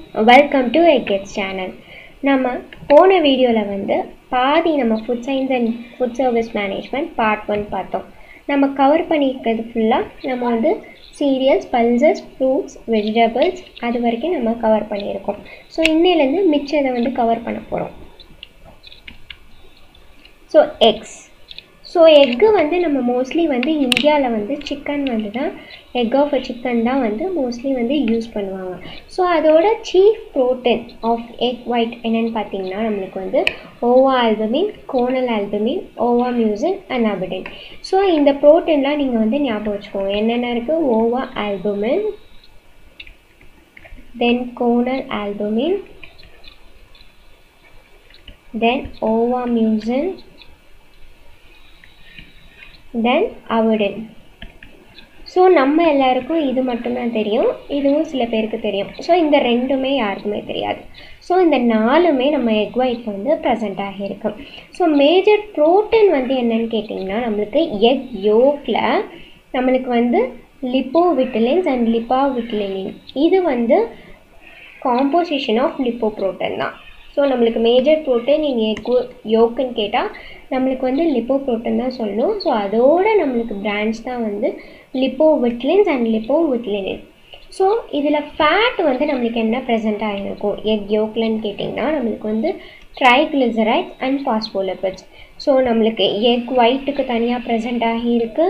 welcome to எக்கெட்ஸ் channel நம்ம போன வீடியோவில் வந்து பாதி நம்ம food science and food service management part one பார்த்தோம் நம்ம கவர் பண்ணியிருக்கிறது ஃபுல்லாக நம்ம வந்து சீரியல்ஸ் பல்சஸ் ஃப்ரூட்ஸ் வெஜிடபிள்ஸ் அது வரைக்கும் நம்ம கவர் பண்ணியிருக்கோம் ஸோ இன்னையிலேருந்து மிச்சத்தை வந்து கவர் பண்ண போகிறோம் ஸோ எக்ஸ் ஸோ எக்கு வந்து நம்ம மோஸ்ட்லி வந்து இந்தியாவில் வந்து சிக்கன் வந்து தான் எக் ஆஃப் சிக்கன் தான் வந்து மோஸ்ட்லி வந்து யூஸ் பண்ணுவாங்க ஸோ அதோட chief protein of egg white என்னென்னு பார்த்தீங்கன்னா நம்மளுக்கு வந்து ovalbumin conalbumin albumin ovomucin and avidin so இந்த ப்ரோட்டீன்லாம் நீங்கள் வந்து ஞாபகம் வச்சுக்கோங்க என்னென்ன இருக்குது ஓவா ஆல்பமின் தென் கோனல் ஆல்பமின் தென் ஓவா மியூசின் தென் அவடன் ஸோ நம்ம எல்லாருக்கும் இது மட்டும்தான் தெரியும் இதுவும் சில பேருக்கு தெரியும் ஸோ இந்த ரெண்டுமே யாருக்குமே தெரியாது ஸோ இந்த நாலுமே நம்ம எக் ஒயிட்டில் வந்து ப்ரெசென்ட் ஆகியிருக்கு ஸோ மேஜர் ப்ரோட்டீன் வந்து என்னன்னு கேட்டிங்கன்னா நம்மளுக்கு எக் யோக்கில் நம்மளுக்கு வந்து லிப்போவிட்டலின்ஸ் அண்ட் லிப்பாவிட்டலின் இது வந்து காம்போசிஷன் ஆஃப் லிப்போப்ரோட்டீன் தான் ஸோ நம்மளுக்கு மேஜர் ப்ரோட்டீன் இன் எக் யோக்குன்னு கேட்டால் நம்மளுக்கு வந்து லிப்போ ப்ரோட்டீன் தான் சொல்லணும் ஸோ அதோட நம்மளுக்கு பிரான்ச் தான் வந்து lipovitellins and lipovitellenin so இதில் ஃபேட் வந்து நம்மளுக்கு என்ன ப்ரெசென்ட் ஆகிருக்கும் எக் யோக்லன்னு கேட்டிங்கன்னா நம்மளுக்கு வந்து ட்ரைக்ளிசரைட்ஸ் அண்ட் பாஸ்போலிபிட்ஸ் ஸோ நம்மளுக்கு எக் ஒயிட்டுக்கு தனியாக ப்ரெசென்ட் ஆகியிருக்கு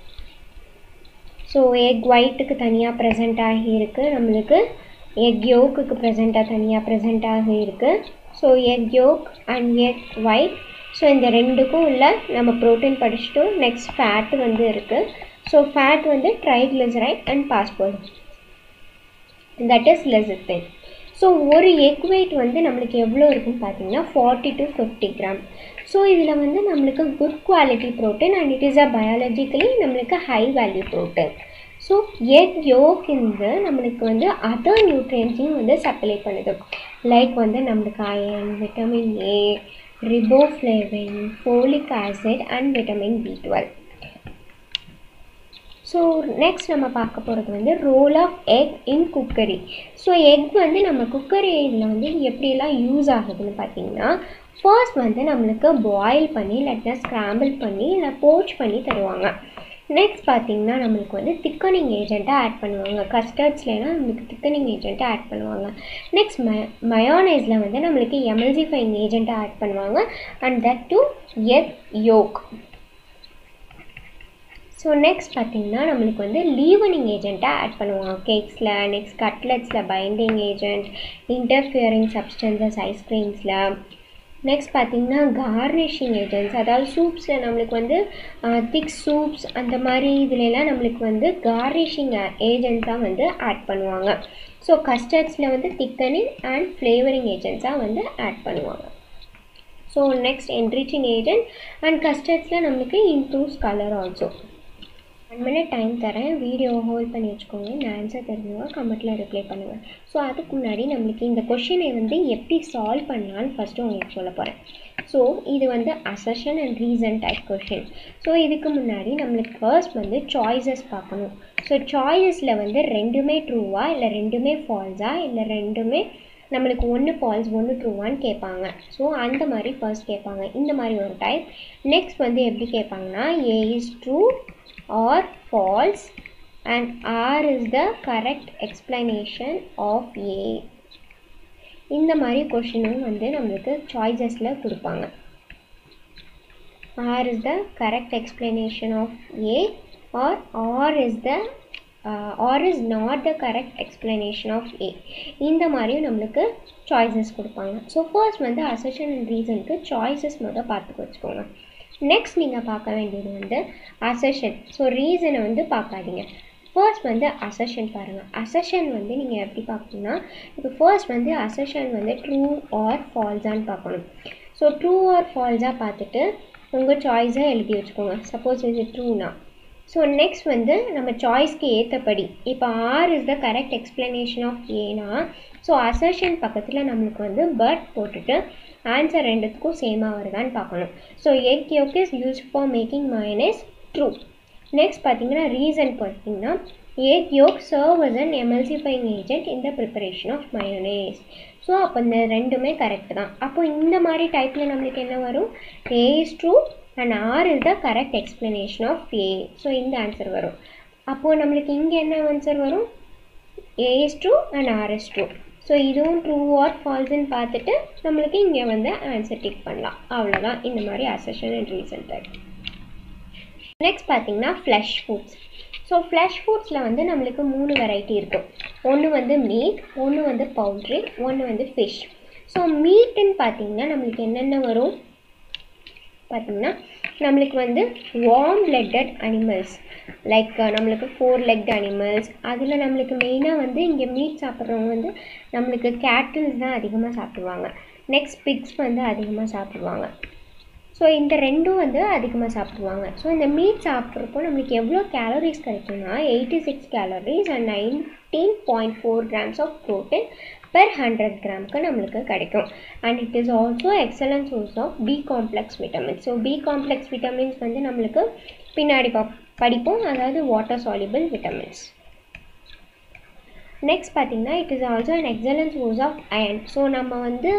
ஸோ எக் ஒயிட்டுக்கு தனியாக ப்ரெசென்ட் ஆகியிருக்கு நம்மளுக்கு எக் யோக்குக்கு ப்ரெசெண்ட்டாக தனியாக ப்ரெசென்ட் ஆகியிருக்கு so egg yolk and egg white so இந்த ரெண்டுக்கும் உள்ள நம்ம ப்ரோட்டீன் படிச்சுட்டோம் நெக்ஸ்ட் ஃபேட் வந்து இருக்குது ஸோ ஃபேட் வந்து triglyceride and passport that is lecithin so ஒரு எக் வெயிட் வந்து நம்மளுக்கு எவ்வளோ இருக்குன்னு பார்த்தீங்கன்னா forty to fifty gram so இதில் வந்து நம்மளுக்கு good quality protein and it is a biologically நம்மளுக்கு high value protein so egg yolk இந்த நம்மளுக்கு வந்து அதர் நியூட்ரியன்ஸையும் வந்து சப்ளை பண்ணுது லைக் வந்து நம்மளுக்கு iron vitamin A riboflavin folic acid and vitamin B twelve so next நம்ம பார்க்க போகிறது வந்து role of egg in cookery so egg வந்து நம்ம குக்கரி இதில் வந்து எப்படியெல்லாம் யூஸ் ஆகுதுன்னு பார்த்தீங்கன்னா ஃபர்ஸ்ட் வந்து நம்மளுக்கு பாயில் பண்ணி இல்லாட்டினா ஸ்க்ராம்பிள் பண்ணி இல்லை போச் பண்ணி தருவாங்க நெக்ஸ்ட் பார்த்தீங்கன்னா நம்மளுக்கு வந்து திக்கனிங் ஏஜெண்ட்டாக ஆட் பண்ணுவாங்க கஸ்டர்ட்ஸ்லாம் நம்மளுக்கு திக்கனிங் ஏஜெண்ட்டாக ஆட் பண்ணுவாங்க நெக்ஸ்ட் ம மயோனைஸில் வந்து நம்மளுக்கு எமல்சிஃபைங் ஏஜெண்ட்டாக ஆட் பண்ணுவாங்க and that to egg yolk so next பார்த்திங்கன்னா நம்மளுக்கு வந்து லீவனிங் ஏஜெண்ட்டாக ஆட் பண்ணுவாங்க கேக்ஸில் நெக்ஸ்ட் கட்லெட்ஸில் பைண்டிங் ஏஜெண்ட் இன்டர்ஃபியரிங் சப்ஸ்டன்சஸ் ஐஸ்கிரீம்ஸில் நெக்ஸ்ட் பார்த்திங்கன்னா கார்னிஷிங் ஏஜென்ட்ஸ் அதாவது சூப்ஸில் நம்மளுக்கு வந்து திக் சூப்ஸ் அந்த மாதிரி இதுலலாம் நம்மளுக்கு வந்து கார்னிஷிங் ஏஜென்ட்ஸாக வந்து ஆட் பண்ணுவாங்க ஸோ கஸ்டர்ட்ஸில் வந்து திக்கனிங் அண்ட் ஃப்ளேவரிங் ஏஜென்ட்ஸாக வந்து ஆட் பண்ணுவாங்க so next enriching agent and கஸ்டர்ட்ஸில் நம்மளுக்கு improves colour also one minute time தரேன் வீடியோ ஹோல்ட் பண்ணி வச்சுக்கோங்க இந்த ஆன்சர் தெரிஞ்சவங்க கமெண்ட்டில் ரிப்ளை பண்ணுங்கள் ஸோ அதுக்கு முன்னாடி நம்மளுக்கு இந்த கொஷினை வந்து எப்படி சால்வ் பண்ணலான்னு ஃபஸ்ட்டு உங்களுக்கு சொல்ல போகிறேன் ஸோ இது வந்து assertion and reason type question so இதுக்கு முன்னாடி நம்மளுக்கு ஃபர்ஸ்ட் வந்து சாய்ஸஸ் பார்க்கணும் ஸோ சாய்ஸஸில் வந்து ரெண்டுமே ட்ரூவா இல்லை ரெண்டுமே ஃபால்ஸா இல்லை ரெண்டுமே நம்மளுக்கு ஒன்று ஃபால்ஸ் ஒன்று ட்ரூவான்னு கேட்பாங்க ஸோ அந்த மாதிரி ஃபர்ஸ்ட் கேட்பாங்க இந்த மாதிரி ஒரு டைப் நெக்ஸ்ட் வந்து எப்படி கேட்பாங்கன்னா A is true or false and R is the correct explanation of A இந்த மாதிரி கொஷினும் வந்து நம்மளுக்கு சாய்ஸஸில் கொடுப்பாங்க R is the correct explanation of A or R is the uh, or is not the correct explanation of A இந்த மாதிரியும் நம்மளுக்கு choices கொடுப்பாங்க so first வந்து அசஷன் அண்ட் ரீசனுக்கு சாய்ஸஸ் முதல் பார்த்துக்க வச்சுக்கோங்க நெக்ஸ்ட் நீங்கள் பார்க்க வேண்டியது வந்து அசஷன் ஸோ ரீசனை வந்து பார்க்காதீங்க ஃபர்ஸ்ட் வந்து அசஷன் பாருங்கள் அசஷன் வந்து நீங்கள் எப்படி பார்க்கணுன்னா இப்போ ஃபர்ஸ்ட் வந்து அசஷன் வந்து ட்ரூ ஆர் ஃபால்ஸான்னு பார்க்கணும் ஸோ ட்ரூ ஆர் ஃபால்ஸாக பார்த்துட்டு உங்கள் சாய்ஸை எழுதி வச்சுக்கோங்க சப்போஸ் இது ட்ரூனா ஸோ நெக்ஸ்ட் வந்து நம்ம சாய்ஸ்க்கு ஏற்றபடி இப்போ R is the correct explanation of ஏனா ஸோ அசர்ஷன் பக்கத்தில் நம்மளுக்கு வந்து பர்ட் போட்டுட்டு ஆன்சர் ரெண்டுத்துக்கும் சேமாக வருதான்னு பார்க்கணும் so egg yolk is use for making mayonnaise true next பார்த்தீங்கன்னா ரீசன் பார்த்தீங்கன்னா egg yolk serve as an emulsifying agent in the preparation of mayonnaise so அப்போ இந்த ரெண்டுமே கரெக்ட் தான் அப்போ இந்த மாதிரி டைப்பில் நம்மளுக்கு என்ன வரும் A is true and R is the correct explanation of A so இந்த ஆன்சர் வரும் அப்போது நம்மளுக்கு இங்கே என்ன ஆன்சர் வரும் A is true and R is true so இதுவும் ட்ரூ ஆர் ஃபால்ஸ்ன்னு பார்த்துட்டு நம்மளுக்கு இங்கே வந்து ஆன்சர் டிக் பண்ணலாம் அவ்வளோதான் இந்த மாதிரி assertion and reason type next பார்த்தீங்கன்னா ஃப்ளஷ் ஃபுட்ஸ் ஸோ ஃப்ளஷ் ஃபுட்ஸில் வந்து நம்மளுக்கு மூணு வெரைட்டி இருக்கும் ஒன்று வந்து மீட் ஒன்று வந்து பவுல்ட்ரி ஒன்று வந்து ஃபிஷ் ஸோ மீட்டுன்னு பார்த்தீங்கன்னா நம்மளுக்கு என்னென்ன வரும் பார்த்தீங்கன்னா நம்மளுக்கு வந்து வார்ம் பிளட்டட் அனிமல்ஸ் லைக் நம்மளுக்கு ஃபோர் லெக் அனிமல்ஸ் அதில் நம்மளுக்கு மெயினாக வந்து இங்கே மீட் சாப்பிட்றவங்க வந்து நம்மளுக்கு கேட்டில்ஸ் தான் அதிகமாக சாப்பிடுவாங்க நெக்ஸ்ட் பிக்ஸ் வந்து அதிகமாக சாப்பிடுவாங்க ஸோ இந்த ரெண்டும் வந்து அதிகமாக சாப்பிடுவாங்க ஸோ இந்த மீட் சாப்பிட்றப்போ நம்மளுக்கு எவ்வளோ கேலரிஸ் கிடைக்கும்னா eighty six calories and nineteen point four grams of protein per hundred கிராமுக்கு நம்மளுக்கு கிடைக்கும் and it is also excellent source of B complex vitamins so B complex vitamins வந்து நம்மளுக்கு பின்னாடி பா படிப்போம் அதாவது வாட்டர் சாலிபிள் விட்டமின்ஸ் நெக்ஸ்ட் பார்த்திங்கன்னா it is also an excellent source of iron so நம்ம வந்து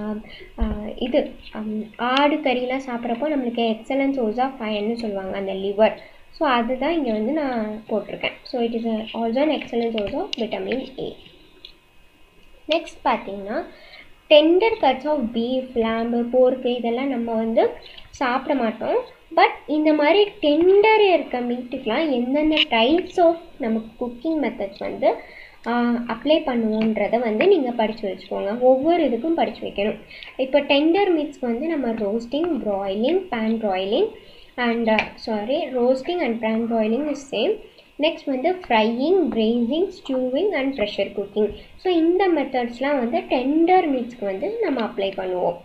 இது ஆடு கறிலாம் சாப்பிட்றப்போ நம்மளுக்கு எக்ஸலன்ட் சோர்ஸ் ஆஃப் அயன்னு சொல்லுவாங்க அந்த லிவர் ஸோ அதுதான் இங்கே வந்து நான் போட்டிருக்கேன் so it is also an excellent source of vitamin A next பார்த்தீங்கன்னா tender cuts of beef lamb pork இதெல்லாம் நம்ம வந்து சாப்பிட மாட்டோம் பட் இந்த மாதிரி டெண்டர் இருக்க மீட்டுக்கெலாம் எந்தெந்த டைப்ஸ் ஆஃப் நமக்கு குக்கிங் மெத்தட்ஸ் வந்து அப்ளை பண்ணுவோன்றதை வந்து நீங்கள் படித்து வச்சுக்கோங்க ஒவ்வொரு இதுக்கும் படித்து வைக்கணும் இப்போ டெண்டர் மீட்ஸ்க்கு வந்து நம்ம roasting broiling pan broiling and sorry roasting and pan broiling is same next வந்து frying braising stewing and pressure cooking so இந்த மெத்தட்ஸ்லாம் வந்து டெண்டர் மீட்ஸ்க்கு வந்து நம்ம அப்ளை பண்ணுவோம்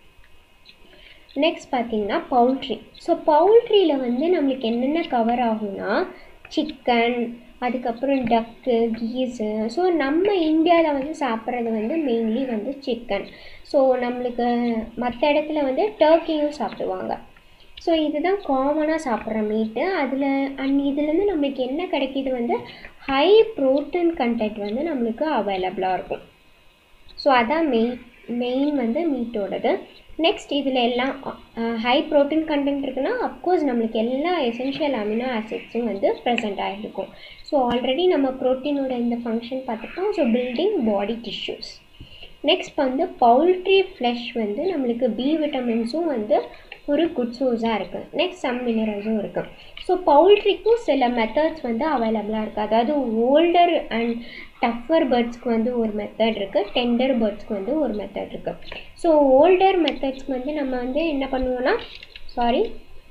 நெக்ஸ்ட் பார்த்தீங்கன்னா பவுல்ட்ரி ஸோ பவுல்ட்ரியில் வந்து நம்மளுக்கு என்னென்ன கவர் ஆகும்னா சிக்கன் அதுக்கப்புறம் டக்கு கீஸு ஸோ நம்ம இந்தியாவில் வந்து சாப்பிட்றது வந்து மெயின்லி வந்து சிக்கன் ஸோ நம்மளுக்கு மற்ற இடத்துல வந்து டர்க்கியும் சாப்பிடுவாங்க ஸோ இதுதான் காமனாக சாப்பிட்ற மீட்டு அதில் அண்ட் இதுலேருந்து நம்மளுக்கு என்ன கிடைக்கிது வந்து ஹை ப்ரோட்டீன் கண்டென்ட் வந்து நம்மளுக்கு அவைலபிளாக இருக்கும் ஸோ அதான் மெயின் மெயின் வந்து மீட்டோடது நெக்ஸ்ட் இதில் எல்லாம் ஹை ப்ரோட்டீன் கண்டென்ட் இருக்குன்னா அப்கோர்ஸ் நம்மளுக்கு எல்லா எசென்ஷியல் அமினோ ஆசிட்ஸும் வந்து ப்ரெசென்ட் ஆகிருக்கும் ஸோ ஆல்ரெடி நம்ம ப்ரோட்டீனோட இந்த ஃபங்க்ஷன் பார்த்துட்டோம் so building body tissues next வந்து பவுல்ட்ரி ஃப்ளஷ் வந்து நம்மளுக்கு பி விட்டமின்ஸும் வந்து ஒரு குட் சோர்ஸாக இருக்குது நெக்ஸ்ட் சம் மினரல்ஸும் இருக்குது ஸோ பவுல்ட்ரிக்கும் சில மெத்தட்ஸ் வந்து அவைலபிளாக இருக்குது அதாவது ஓல்டர் அண்ட் டஃபர் பேர்ட்ஸ்க்கு வந்து ஒரு மெத்தட் இருக்குது டெண்டர் பேர்ட்ஸ்க்கு வந்து ஒரு மெத்தட் இருக்குது ஸோ ஓல்டர் மெத்தட்ஸ்க்கு வந்து நம்ம வந்து என்ன பண்ணுவோன்னா சாரி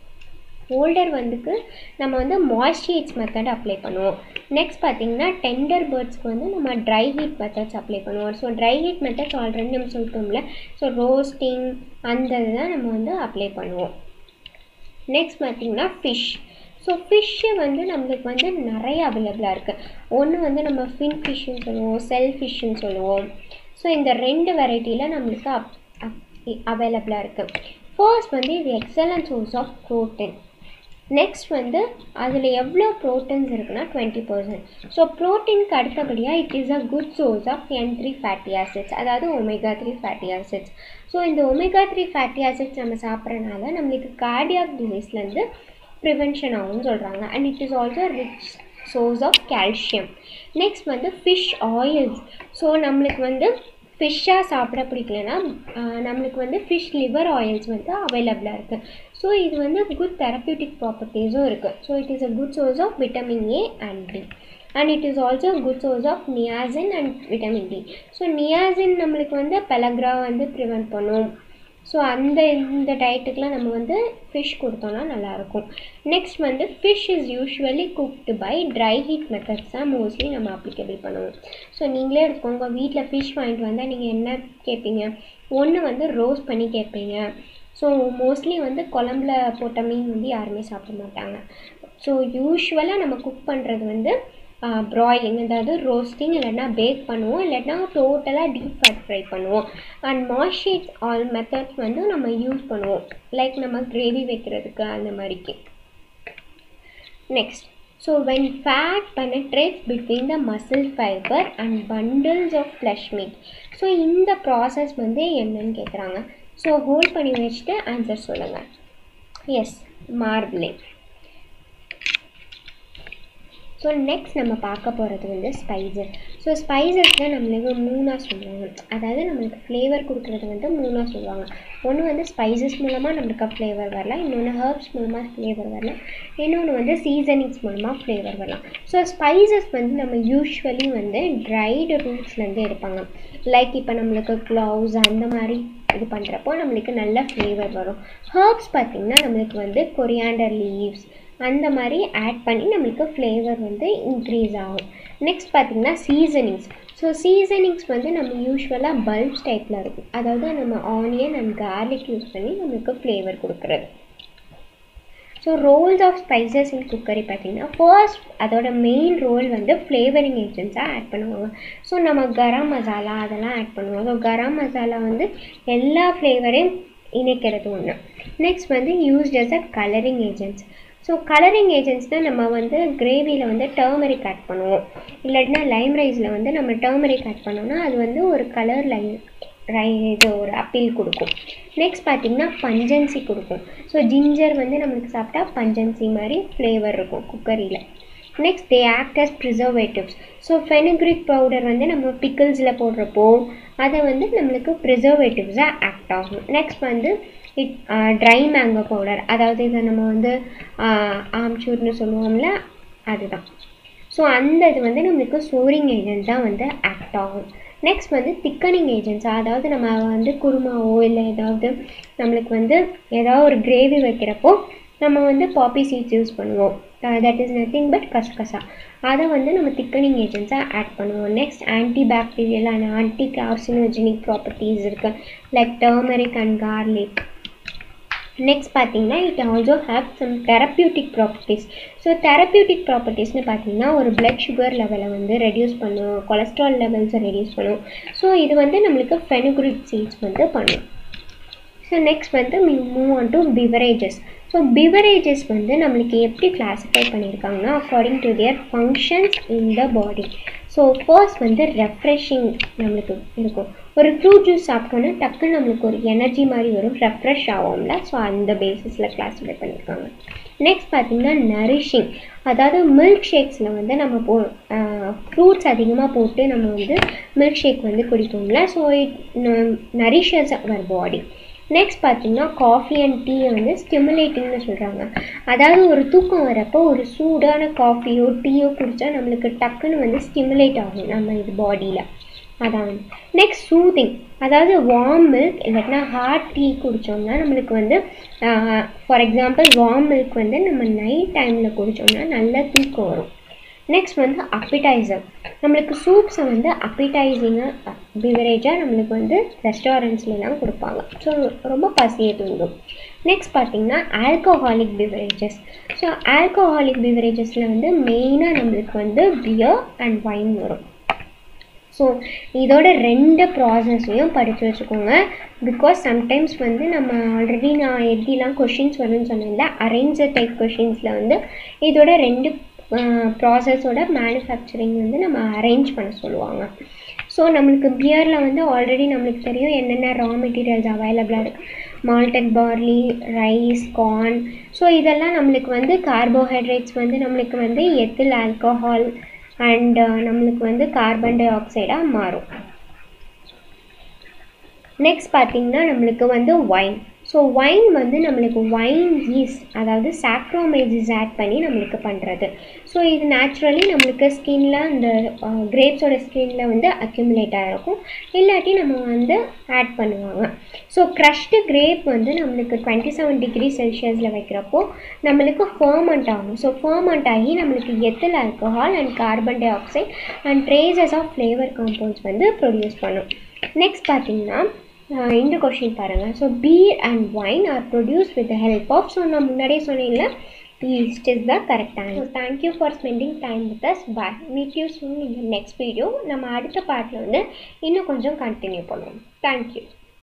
ஓல்டர் வந்துக்கு நம்ம வந்து மாய்ஸ்சரைஸ் மெத்தட் அப்ளை பண்ணுவோம் நெக்ஸ்ட் பார்த்தீங்கன்னா டெண்டர் பேர்ட்ஸ்க்கு வந்து நம்ம ட்ரை ஹீட் மெத்தட்ஸ் அப்ளை பண்ணுவோம் so dry heat methods already நம்ம சொல்லிட்டோம்ல ஸோ ரோஸ்டிங் அந்த இதுதான் நம்ம வந்து அப்ளை பண்ணுவோம் நெக்ஸ்ட் பார்த்தீங்கன்னா ஃபிஷ் ஸோ ஃபிஷ்ஷு வந்து நம்மளுக்கு வந்து நிறைய அவைலபிளாக இருக்குது ஒன்று வந்து நம்ம ஃபின் ஃபிஷ்ஷுன்னு சொல்லுவோம் செல் ஃபிஷ்ஷுன்னு சொல்லுவோம் ஸோ இந்த ரெண்டு வெரைட்டியில் நம்மளுக்கு அப் அவைலபிளாக இருக்குது ஃபர்ஸ்ட் வந்து இது excellent source of protein next வந்து அதில் எவ்வளோ ப்ரோட்டீன்ஸ் இருக்குன்னா டுவெண்ட்டி பர்சன்ட் ஸோ ப்ரோட்டீனுக்கு அடுத்தபடியாக it is a good source of N three fatty acids அதாவது omega three fatty acids so இந்த ஒமேகா த்ரீ ஃபேட்டி ஆசிட்ஸ் நம்ம சாப்பிட்றனால நம்மளுக்கு கார்டியாக் டிசீஸ்லேருந்து ப்ரிவென்ஷன் ஆகும்னு சொல்கிறாங்க and it is also rich source of calcium next வந்து ஃபிஷ் ஆயில்ஸ் ஸோ நம்மளுக்கு வந்து ஃபிஷ்ஷாக சாப்பிட பிடிக்கலனா நம்மளுக்கு வந்து ஃபிஷ் லிவர் ஆயில்ஸ் வந்து அவைலபிளாக இருக்குது ஸோ இது வந்து குட் தெரப்பியூட்டிக் ப்ராப்பர்ட்டிஸும் இருக்குது so it is a good source of vitamin A and D and it is also good source of niacin and vitamin D so niacin நம்மளுக்கு வந்து பெலக்ரா வந்து ப்ரிவெண்ட் பண்ணும் ஸோ அந்த இந்த டயட்டுக்கெலாம் நம்ம வந்து ஃபிஷ் கொடுத்தோன்னா நல்லாயிருக்கும் நெக்ஸ்ட் வந்து fish is usually cooked by dry heat methods தான் மோஸ்ட்லி நம்ம அப்ளிகபிள் பண்ணுவோம் ஸோ நீங்களே எடுத்துக்கோங்க வீட்டில் ஃபிஷ் வாங்கிட்டு வந்தால் நீங்கள் என்ன கேட்பீங்க ஒன்று வந்து ரோஸ்ட் பண்ணி கேட்பீங்க ஸோ மோஸ்ட்லி வந்து குழம்புல போட்ட மீன் வந்து யாருமே சாப்பிட மாட்டாங்க ஸோ யூஸ்வலாக நம்ம குக் பண்ணுறது வந்து ப்ராய்லிங் அதாவது ரோஸ்டிங் இல்லைன்னா பேக் பண்ணுவோம் இல்லைன்னா டோட்டலாக டீப் ஃபேட் ஃப்ரை பண்ணுவோம் அண்ட் மாய்ஸ்சரைஸ் ஆல் மெத்தட்ஸ் வந்து நம்ம யூஸ் பண்ணுவோம் லைக் நம்ம கிரேவி வைக்கிறதுக்கு அந்த மாதிரிக்கு next so when fat penetrates between the muscle fibre and bundles of flesh meat so இந்த ப்ராசஸ் வந்து என்னன்னு கேட்குறாங்க ஸோ ஹோல்ட் பண்ணி வச்சுட்டு ஆன்சர் சொல்லுங்கள் எஸ் மார்பிளிங் ஸோ நெக்ஸ்ட் நம்ம பார்க்க போகிறது வந்து ஸ்பைசஸ் ஸோ ஸ்பைசஸில் நம்மளுக்கு மூணாக சொல்லுவாங்க அதாவது நம்மளுக்கு ஃப்ளேவர் கொடுக்குறது வந்து மூணாக சொல்லுவாங்க ஒன்று வந்து ஸ்பைசஸ் மூலமாக நம்மளுக்கு ஃப்ளேவர் வரலாம் இன்னொன்று ஹர்ப்ஸ் மூலமாக ஃப்ளேவர் வரலாம் இன்னொன்று வந்து சீசனிங்ஸ் மூலமாக ஃப்ளேவர் வரலாம் ஸோ ஸ்பைசஸ் வந்து நம்ம யூஸ்வலி வந்து ட்ரைடு ரூட்ஸ்லேருந்து எடுப்பாங்க லைக் இப்போ நம்மளுக்கு க்ளவுஸ் அந்த மாதிரி இது பண்ணுறப்போ நம்மளுக்கு நல்ல ஃப்ளேவர் வரும் ஹர்ப்ஸ் பார்த்திங்கன்னா நம்மளுக்கு வந்து கொரியாண்டர் லீவ்ஸ் அந்த மாதிரி ஆட் பண்ணி நம்மளுக்கு ஃப்ளேவர் வந்து இன்க்ரீஸ் ஆகும் நெக்ஸ்ட் பார்த்திங்கன்னா சீசனிங்ஸ் ஸோ சீசனிங்ஸ் வந்து நம்ம யூஸ்வலாக பல்ப்ஸ் டைப்பில் இருக்கும் அதாவது நம்ம ஆனியன் அண்ட் கார்லிக் யூஸ் பண்ணி நம்மளுக்கு ஃப்ளேவர் கொடுக்குறது so roles of spices in cookery பார்த்திங்கன்னா ஃபர்ஸ்ட் அதோட மெயின் ரோல் வந்து ஃப்ளேவரிங் ஏஜென்ட்ஸாக ஆட் பண்ணுவாங்க ஸோ நம்ம கரம் மசாலா அதெல்லாம் ஆட் பண்ணுவோம் ஸோ கரம் மசாலா வந்து எல்லா ஃப்ளேவரையும் இணைக்கிறது ஒன்று நெக்ஸ்ட் வந்து used as a colouring agents so colouring agents தான் நம்ம வந்து கிரேவியில் வந்து டர்மரிக் ஆட் பண்ணுவோம் இல்லாட்டினா லைம் ரைஸில் வந்து நம்ம டர்மரிக் ஆட் பண்ணோம்னா அது வந்து ஒரு கலர் லை ரை இது ஒரு அப்பீல் கொடுக்கும் நெக்ஸ்ட் பார்த்திங்கன்னா பஞ்சன்சி கொடுக்கும் ஸோ ஜிஞ்சர் வந்து நம்மளுக்கு சாப்பிட்டா பஞ்சன்சி மாதிரி ஃப்ளேவர் இருக்கும் குக்கரியில் next they act as preservatives so fenugreek powder வந்து நம்ம பிக்கிள்ஸில் போடுறப்போ அதை வந்து நம்மளுக்கு ப்ரிசர்வேட்டிவ்ஸாக ஆக்ட் ஆகும் நெக்ஸ்ட் வந்து இட் ட்ரை மேங்கோ பவுடர் அதாவது இதை நம்ம வந்து ஆம்ச்சூர்னு சொல்லுவோம்ல அதுதான் ஸோ அந்த இது வந்து நம்மளுக்கு சோரிங் ஏஜென்ட் தான் வந்து ஆக்ட் ஆகும் நெக்ஸ்ட் வந்து திக்கனிங் ஏஜென்ட்ஸ் அதாவது நம்ம வந்து குருமாவோ இல்லை ஏதாவது நம்மளுக்கு வந்து ஏதாவது ஒரு கிரேவி வைக்கிறப்போ நம்ம வந்து பாப்பி சீட்ஸ் யூஸ் பண்ணுவோம் தட் இஸ் நத்திங் பட் கசகசா அதை வந்து நம்ம திக்கனிங் ஏஜென்ட்ஸாக ஆட் பண்ணுவோம் next anti bacterial and anti carcinogenic properties இருக்குது like turmeric and garlic next பார்த்தீங்கன்னா it also have some therapeutic properties so therapeutic ப்ராப்பர்ட்டிஸ்னு பார்த்தீங்கன்னா ஒரு பிளட் சுகர் லெவலை வந்து ரெடியூஸ் பண்ணும் கொலஸ்ட்ரால் லெவல்ஸை ரெடியூஸ் பண்ணும் ஸோ இது வந்து நம்மளுக்கு ஃபெனுக்ரிக் சீட்ஸ் வந்து பண்ணும் ஸோ நெக்ஸ்ட் வந்து move on to beverages so beverages வந்து நம்மளுக்கு எப்படி கிளாஸிஃபை பண்ணியிருக்காங்கன்னா according to their functions in the body so first வந்து ரெஃப்ரெஷிங் நம்மளுக்கு இருக்கும் ஒரு ஃப்ரூட் ஜூஸ் சாப்பிட்டோன்னா டக்குன்னு நம்மளுக்கு ஒரு எனர்ஜி மாதிரி வரும் ரெஃப்ரெஷ் ஆகும்ல ஸோ அந்த பேசிஸில் கிளாஸிஃபை பண்ணியிருக்காங்க நெக்ஸ்ட் பார்த்திங்கன்னா நரிஷிங் அதாவது மில்க் ஷேக்ஸில் வந்து நம்ம போ ஃப்ரூட்ஸ் அதிகமாக போட்டு நம்ம வந்து மில்க் ஷேக் வந்து குடிப்போம்ல so it nourishes our body next பார்த்தீங்கன்னா காஃபி அண்ட் டீயை வந்து ஸ்டிமுலேட்டிங்னு சொல்கிறாங்க அதாவது ஒரு தூக்கம் வரப்போ ஒரு சூடான காஃபியோ டீயோ குடித்தா நம்மளுக்கு டக்குன்னு வந்து ஸ்டிமுலேட் ஆகும் நம்ம இது பாடியில் அதான் நெக்ஸ்ட் சூதிங் அதாவது வார்ம் மில்க் இல்லாட்டினா ஹாட் டீ குடித்தோம்னா நம்மளுக்கு வந்து ஃபார் எக்ஸாம்பிள் வார்ம் மில்க் வந்து நம்ம நைட் டைமில் குடித்தோம்னா நல்லா தூக்கம் வரும் நெக்ஸ்ட் வந்து அப்பிடைசர் நம்மளுக்கு சூப்ஸை வந்து அப்பிடைசிங்காக பிவரேஜாக நம்மளுக்கு வந்து ரெஸ்டாரண்ட்ஸ்லாம் கொடுப்பாங்க ஸோ ரொம்ப பசியை தூண்டும் நெக்ஸ்ட் பார்த்திங்கன்னா ஆல்கோஹாலிக் பிவரேஜஸ் ஸோ ஆல்கோஹாலிக் பிவரேஜஸில் வந்து மெயினாக நம்மளுக்கு வந்து பியர் அண்ட் வைன் வரும் ஸோ இதோட ரெண்டு ப்ராசஸையும் படித்து வச்சுக்கோங்க பிகாஸ் சம்டைம்ஸ் வந்து நம்ம ஆல்ரெடி நான் எப்படிலாம் கொஷின்ஸ் வரும்னு சொன்னேன்ல அரேஞ்சர் டைப் கொஷின்ஸில் வந்து இதோட ரெண்டு ப்ராசஸோட மேனுஃபேக்சரிங் வந்து நம்ம அரேஞ்ச் பண்ண சொல்லுவாங்க ஸோ நம்மளுக்கு பியரில் வந்து ஆல்ரெடி நம்மளுக்கு தெரியும் என்னென்ன ரா மெட்டீரியல்ஸ் அவைலபிளாக இருக்குது malted barley rice corn so இதெல்லாம் நம்மளுக்கு வந்து கார்போஹைட்ரேட்ஸ் வந்து நம்மளுக்கு வந்து எத்தில் ஆல்கோஹால் அண்ட் நம்மளுக்கு வந்து கார்பன் டை ஆக்சைடாக மாறும் நெக்ஸ்ட் பார்த்திங்கன்னா நம்மளுக்கு வந்து ஒயின் ஸோ ஒயின் வந்து நம்மளுக்கு ஒயின் ஈஸ்ட் அதாவது சாக்ரோமைசிஸ் ஆட் பண்ணி நம்மளுக்கு பண்ணுறது ஸோ இது நேச்சுரலி நம்மளுக்கு ஸ்கின்ல அந்த கிரேப்ஸோட ஸ்கின்ல வந்து அக்யூமுலேட் ஆகிருக்கும் இல்லாட்டி நம்ம வந்து ஆட் பண்ணுவாங்க ஸோ க்ரஷ்டு கிரேப் வந்து நம்மளுக்கு டுவெண்ட்டி செவன் டிகிரி செல்சியஸில் வைக்கிறப்போ நம்மளுக்கு ஃபர்மெண்ட் ஆகும் ஸோ ஃபர்மெண்ட் ஆகி நம்மளுக்கு ethyl alcohol and carbon dioxide and traces of flavour compounds வந்து ப்ரொடியூஸ் பண்ணும் நெக்ஸ்ட் பார்த்தீங்கன்னா இந்த கொஷின் பாருங்கள் so beer and wine are produce with help of so நான் முன்னாடியே சொன்னேன்ல yeast is the correct answer thank you for spending time with us bye meet you soon இந்த next video நம்ம அடுத்த பார்ட்டில் வந்து இன்னும் கொஞ்சம் கண்டினியூ பண்ணுவோம் தேங்க்யூ